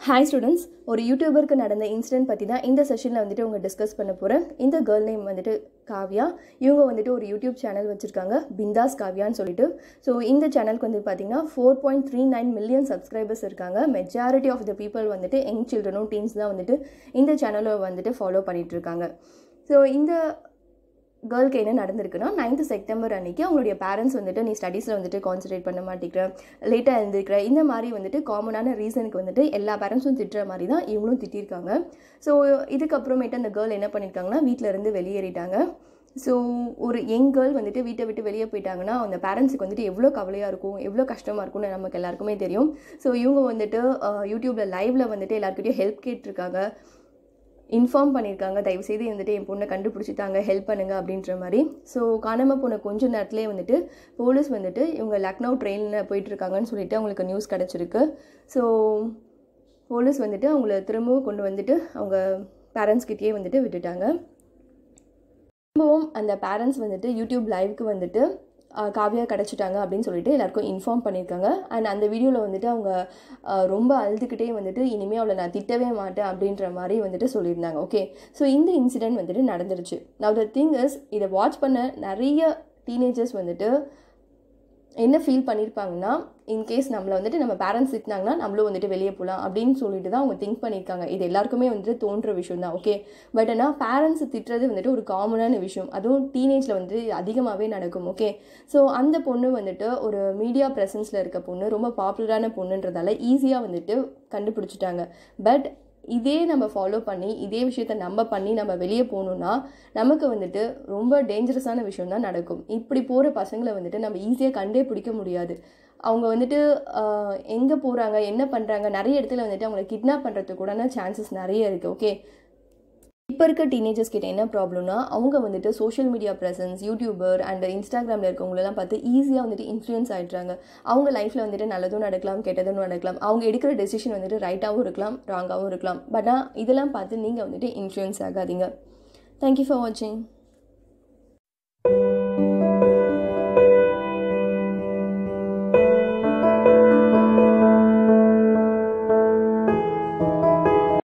hi students ஒரு யூடியூபருக்கு நடந்த incident பற்றி தான் இந்த செஷனில் வந்துட்டு உங்க டிஸ்கஸ் பண்ண போகிறேன் இந்த கேர்ள் நேம் வந்துட்டு காவ்யா இவங்க வந்துட்டு ஒரு யூடியூப் சேனல் வச்சுருக்காங்க பிந்தாஸ் காவ்யான்னு சொல்லிட்டு ஸோ இந்த சேனலுக்கு வந்து பார்த்தீங்கன்னா four point three nine million subscribers இருக்காங்க மெஜாரிட்டி ஆஃப் த பீப்புள் வந்துட்டு யங் சில்ட்ரனும் டீன்ஸ் தான் வந்துட்டு இந்த சேனலை வந்துட்டு ஃபாலோ பண்ணிட்டு இருக்காங்க ஸோ இந்த கேர்ளுக்கு என்ன நடந்திருக்குன்னா நைன்த்து செப்டம்பர் அன்னைக்கு அவங்களுடைய பேரண்ட்ஸ் வந்துட்டு நீ ஸ்டடீஸில் வந்துட்டு கான்சன்ட்ரேட் பண்ண மாட்டேங்கிற லேட்டாக எழுந்திருக்கிற இந்த மாதிரி வந்துட்டு காமனான ரீசனுக்கு வந்துட்டு எல்லா பேரண்ட்ஸும் திட்டுற மாதிரி தான் இவங்களும் திட்டிருக்காங்க ஸோ இதுக்கப்புறமேட்டு அந்த கேர்ள் என்ன பண்ணியிருக்காங்கன்னா வீட்டில் இருந்து வெளியேறிட்டாங்க ஸோ ஒரு யங் கேர்ள் வந்துட்டு வீட்டை விட்டு வெளியே போயிட்டாங்கன்னா அந்த பேரண்ட்ஸுக்கு வந்துட்டு எவ்வளோ கவலையாக இருக்கும் எவ்வளோ கஷ்டமாக இருக்கும்னு நமக்கு எல்லாருக்குமே தெரியும் ஸோ இவங்க வந்துட்டு யூடியூப்பில் லைவில் வந்துட்டு எல்லாருக்கிட்டையும் ஹெல்ப் கேட்டிருக்காங்க இன்ஃபார்ம் பண்ணியிருக்காங்க தயவுசெய்து வந்துட்டு என் பொண்ணை கண்டுபிடிச்சிட்டாங்க ஹெல்ப் பண்ணுங்க அப்படின்ற மாதிரி ஸோ காணாமல் போன கொஞ்ச நேரத்துலேயே வந்துட்டு போலீஸ் வந்துட்டு இவங்க லக்னோ ட்ரெயினில் போயிட்டுருக்காங்கன்னு சொல்லிட்டு அவங்களுக்கு நியூஸ் கிடச்சிருக்கு ஸோ போலீஸ் வந்துட்டு அவங்கள திரும்பவும் கொண்டு வந்துட்டு அவங்க பேரண்ட்ஸ்கிட்டயே வந்துட்டு விட்டுட்டாங்க திரும்பவும் அந்த பேரண்ட்ஸ் வந்துட்டு யூடியூப் லைவ்க்கு வந்துட்டு காவியா கிடச்சிட்டாங்க அப்படின்னு சொல்லிட்டு எல்லாருக்கும் இன்ஃபார்ம் பண்ணியிருக்காங்க அண்ட் அந்த வீடியோவில் வந்துட்டு அவங்க ரொம்ப அழுதுகிட்டே வந்துட்டு இனிமேல் அவளை நான் திட்டவே மாட்டேன் அப்படின்ற மாதிரி வந்துட்டு சொல்லியிருந்தாங்க ஓகே ஸோ இந்த இன்சிடெண்ட் வந்துட்டு நடந்துருச்சு நவ் த திங் இஸ் இதை வாட்ச் பண்ண நிறைய டீனேஜர்ஸ் வந்துட்டு என்ன ஃபீல் பண்ணியிருப்பாங்கன்னா இன்கேஸ் நம்மளை வந்துட்டு நம்ம பேரண்ட்ஸ் திட்டினாங்கன்னா நம்மளும் வந்துட்டு வெளியே போகலாம் அப்படின்னு சொல்லிட்டு தான் அவங்க திங்க் பண்ணியிருக்காங்க இது எல்லாருக்குமே வந்துட்டு தோன்ற விஷயம் தான் ஓகே பட் ஆனால் பேரண்ட்ஸ் திட்டுறது வந்துட்டு ஒரு காமனான விஷயம் அதுவும் டீனேஜில் வந்துட்டு அதிகமாகவே நடக்கும் ஓகே ஸோ அந்த பொண்ணு வந்துட்டு ஒரு மீடியா ப்ரெசன்ஸில் இருக்க பொண்ணு ரொம்ப பாப்புலரான பொண்ணுன்றதால ஈஸியாக வந்துட்டு கண்டுபிடிச்சிட்டாங்க பட் இதே நம்ம ஃபாலோ பண்ணி இதே விஷயத்த நம்ம பண்ணி நம்ம வெளியே போகணுன்னா நமக்கு வந்துட்டு ரொம்ப டேஞ்சரஸான விஷயம் தான் நடக்கும் இப்படி போகிற பசங்களை வந்துட்டு நம்ம ஈஸியாக கண்டே பிடிக்க முடியாது அவங்க வந்துட்டு எங்கே போகிறாங்க என்ன பண்ணுறாங்க நிறைய இடத்துல வந்துட்டு அவங்கள கிட்னாப் பண்ணுறதுக்கு கூட சான்சஸ் நிறைய இருக்குது ஓகே இப்போ இருக்க டீனேஜர்ஸ் கிட்ட என்ன ப்ராப்ளம்னா அவங்க வந்துட்டு social media presence YouTuber and இன்ஸ்டாகிராமில் இருக்கவங்களெல்லாம் பார்த்து ஈஸியாக வந்துட்டு இன்ஃப்ளூயன்ஸ் ஆகிடுறாங்க அவங்க லைஃப்பில் வந்துட்டு நல்லதும் நடக்கலாம் கெட்டதும் நடக்கலாம் அவங்க எடுக்கிற டெசிஷன் வந்துட்டு ரைட்டாகவும் இருக்கலாம் ராங்காகவும் இருக்கலாம் பட் ஆனால் இதெல்லாம் பார்த்து நீங்கள் வந்துட்டு இன்ஃப்ளூயன்ஸ் ஆகாதீங்க தேங்க்யூ ஃபார் வாட்சிங்